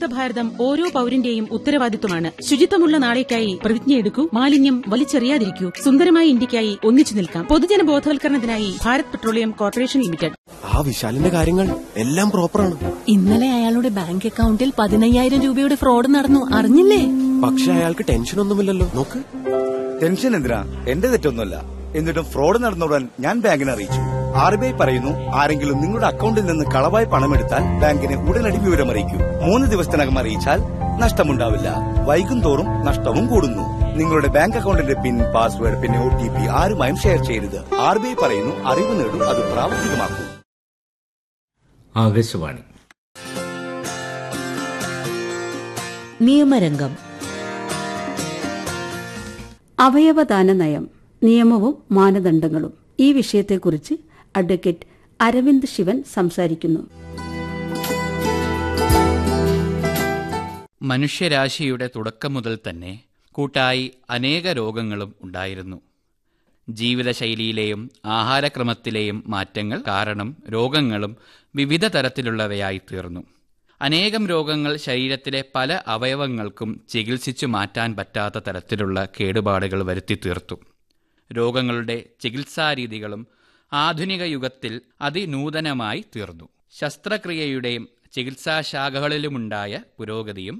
ഭാരതം ഓരോ പൌരന്റെയും ഉത്തരവാദിത്വമാണ് ശുചിത്വമുള്ള നാളേക്കായി പ്രതിജ്ഞയെടുക്കൂ മാലിന്യം വലിച്ചെറിയാതിരിക്കൂ സുന്ദരമായ ഇന്ത്യക്കായി ഒന്നിച്ചു നിൽക്കാം പൊതുജന ബോധവൽക്കരണത്തിനായി ഭാരത് പെട്രോളിയം കോർപ്പറേഷൻ ലിമിറ്റഡ് ആ വിശാലിന്റെ കാര്യങ്ങൾ എല്ലാം പ്രോപ്പറാണ് ഇന്നലെ അയാളുടെ ബാങ്ക് അക്കൗണ്ടിൽ പതിനയ്യായിരം രൂപയുടെ ഫ്രോഡ് നടന്നു അറിഞ്ഞില്ലേ പക്ഷെ അയാൾക്ക് ടെൻഷനൊന്നുമില്ലല്ലോ നോക്ക് ടെൻഷൻ എന്തിനാ എന്റെ തെറ്റൊന്നുമല്ല എന്നിട്ടും ഫ്രോഡ് നടന്നുടൻ ഞാൻ ബാങ്കിനെ അറിയിച്ചു ആർ ബി ഐ പറയുന്നു ആരെങ്കിലും നിങ്ങളുടെ അക്കൗണ്ടിൽ നിന്ന് കളവായി പണമെടുത്താൽ ബാങ്കിനെ ഉടനടി വിവരം അറിയിക്കൂ മൂന്ന് ദിവസത്തിനകം അറിയിച്ചാൽ നഷ്ടമുണ്ടാവില്ല വൈകും തോറും നഷ്ടവും കൂടുന്നു നിങ്ങളുടെ ബാങ്ക് അക്കൗണ്ടിന്റെ പിൻ പാസ്വേഡ് പിന്നെ ഒ ടി പി ആരുമായും ഷെയർ ചെയ്യരുത് ആർ ബി ഐ പറയുന്നു അറിവ് നേടൂ അത് പ്രാവർത്തികമാക്കൂ ആകാശവാണി നിയമരംഗം അവയവദാന നയം നിയമവും മാനദണ്ഡങ്ങളും ഈ വിഷയത്തെക്കുറിച്ച് അഡ്വക്കേറ്റ് അരവിന്ദ് ശിവൻ സംസാരിക്കുന്നു മനുഷ്യരാശിയുടെ തുടക്കം മുതൽ തന്നെ കൂട്ടായി അനേക രോഗങ്ങളും ഉണ്ടായിരുന്നു ജീവിതശൈലിയിലെയും ആഹാരക്രമത്തിലെയും മാറ്റങ്ങൾ കാരണം രോഗങ്ങളും വിവിധ തരത്തിലുള്ളവയായി തീർന്നു അനേകം രോഗങ്ങൾ ശരീരത്തിലെ പല അവയവങ്ങൾക്കും ചികിത്സിച്ചു മാറ്റാൻ പറ്റാത്ത തരത്തിലുള്ള കേടുപാടുകൾ വരുത്തി തീർത്തു രോഗങ്ങളുടെ ചികിത്സാരീതികളും ആധുനിക യുഗത്തിൽ അതിനൂതനമായി തീർന്നു ശസ്ത്രക്രിയയുടെയും ചികിത്സാശാഖകളിലുമുണ്ടായ പുരോഗതിയും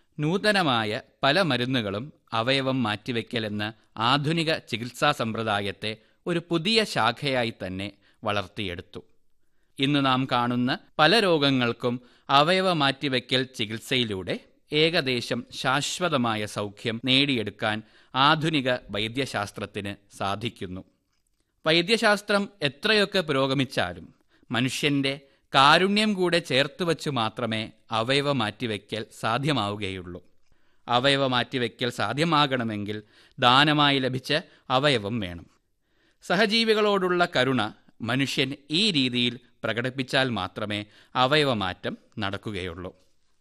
നൂതനമായ പല മരുന്നുകളും അവയവം മാറ്റിവെക്കൽ എന്ന ആധുനിക ചികിത്സാ സമ്പ്രദായത്തെ ഒരു പുതിയ ശാഖയായി തന്നെ വളർത്തിയെടുത്തു ഇന്ന് നാം കാണുന്ന പല രോഗങ്ങൾക്കും അവയവ മാറ്റിവെക്കൽ ചികിത്സയിലൂടെ ഏകദേശം ശാശ്വതമായ സൗഖ്യം നേടിയെടുക്കാൻ ആധുനിക വൈദ്യശാസ്ത്രത്തിന് സാധിക്കുന്നു വൈദ്യശാസ്ത്രം എത്രയൊക്കെ പുരോഗമിച്ചാലും മനുഷ്യന്റെ കാരുണ്യം കൂടെ ചേർത്ത് വച്ചു മാത്രമേ അവയവ മാറ്റിവെക്കൽ സാധ്യമാവുകയുള്ളൂ അവയവ മാറ്റിവെക്കൽ സാധ്യമാകണമെങ്കിൽ ദാനമായി ലഭിച്ച അവയവം വേണം സഹജീവികളോടുള്ള കരുണ മനുഷ്യൻ ഈ രീതിയിൽ പ്രകടിപ്പിച്ചാൽ മാത്രമേ അവയവമാറ്റം നടക്കുകയുള്ളൂ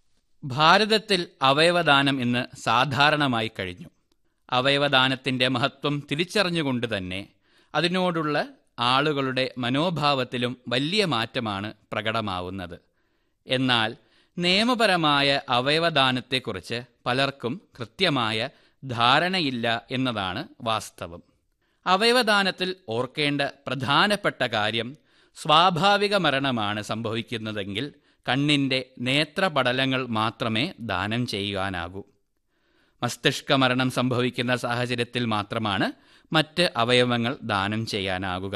ഭാരതത്തിൽ അവയവദാനം ഇന്ന് സാധാരണമായി കഴിഞ്ഞു അവയവദാനത്തിൻ്റെ മഹത്വം തിരിച്ചറിഞ്ഞുകൊണ്ട് തന്നെ അതിനോടുള്ള ആളുകളുടെ മനോഭാവത്തിലും വലിയ മാറ്റമാണ് പ്രകടമാവുന്നത് എന്നാൽ നിയമപരമായ അവയവദാനത്തെക്കുറിച്ച് പലർക്കും കൃത്യമായ ധാരണയില്ല എന്നതാണ് വാസ്തവം അവയവദാനത്തിൽ ഓർക്കേണ്ട പ്രധാനപ്പെട്ട കാര്യം സ്വാഭാവിക മരണമാണ് സംഭവിക്കുന്നതെങ്കിൽ കണ്ണിൻ്റെ നേത്രപടലങ്ങൾ മാത്രമേ ദാനം ചെയ്യുവാനാകൂ മസ്തിഷ്ക മരണം സംഭവിക്കുന്ന സാഹചര്യത്തിൽ മാത്രമാണ് മറ്റ് അവയവങ്ങൾ ദാനം ചെയ്യാനാകുക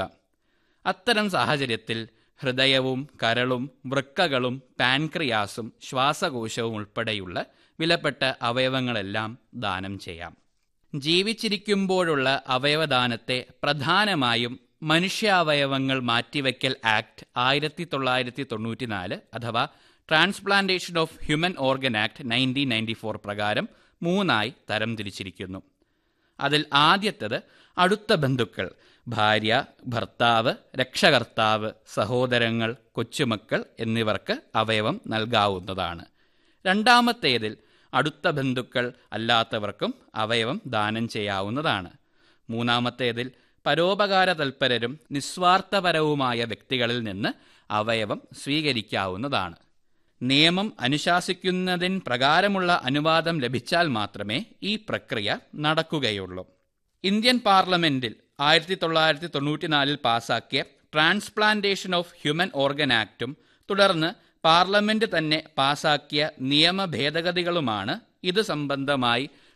അത്തരം സാഹചര്യത്തിൽ ഹൃദയവും കരളും വൃക്കകളും പാൻക്രിയാസും ശ്വാസകോശവും ഉൾപ്പെടെയുള്ള വിലപ്പെട്ട അവയവങ്ങളെല്ലാം ദാനം ചെയ്യാം ജീവിച്ചിരിക്കുമ്പോഴുള്ള അവയവദാനത്തെ പ്രധാനമായും മനുഷ്യാവയവങ്ങൾ മാറ്റിവെക്കൽ ആക്ട് ആയിരത്തി തൊള്ളായിരത്തി തൊണ്ണൂറ്റിനാല് അഥവാ transplantation of human organ act nineteen ninety four പ്രകാരം മൂന്നായി തരംതിരിച്ചിരിക്കുന്നു അതിൽ ആദ്യത്തത് അടുത്ത ബന്ധുക്കൾ ഭാര്യ ഭർത്താവ് രക്ഷകർത്താവ് സഹോദരങ്ങൾ കൊച്ചുമക്കൾ എന്നിവർക്ക് അവയവം നൽകാവുന്നതാണ് രണ്ടാമത്തേതിൽ അടുത്ത ബന്ധുക്കൾ അല്ലാത്തവർക്കും അവയവം ദാനം ചെയ്യാവുന്നതാണ് മൂന്നാമത്തേതിൽ പരോപകാര തൽപരരും നിസ്വാർത്ഥപരവുമായ വ്യക്തികളിൽ നിന്ന് അവയവം സ്വീകരിക്കാവുന്നതാണ് നിയമം അനുശാസിക്കുന്നതിന് പ്രകാരമുള്ള അനുവാദം ലഭിച്ചാൽ മാത്രമേ ഈ പ്രക്രിയ നടക്കുകയുള്ളൂ ഇന്ത്യൻ പാർലമെന്റിൽ ആയിരത്തി തൊള്ളായിരത്തി തൊണ്ണൂറ്റിനാലിൽ പാസാക്കിയ ട്രാൻസ്പ്ലാന്റേഷൻ ഓഫ് ഹ്യൂമൻ ഓർഗൻ ആക്ടും തുടർന്ന് പാർലമെന്റ് തന്നെ പാസാക്കിയ നിയമ ഭേദഗതികളുമാണ് ഇത് സംബന്ധമായി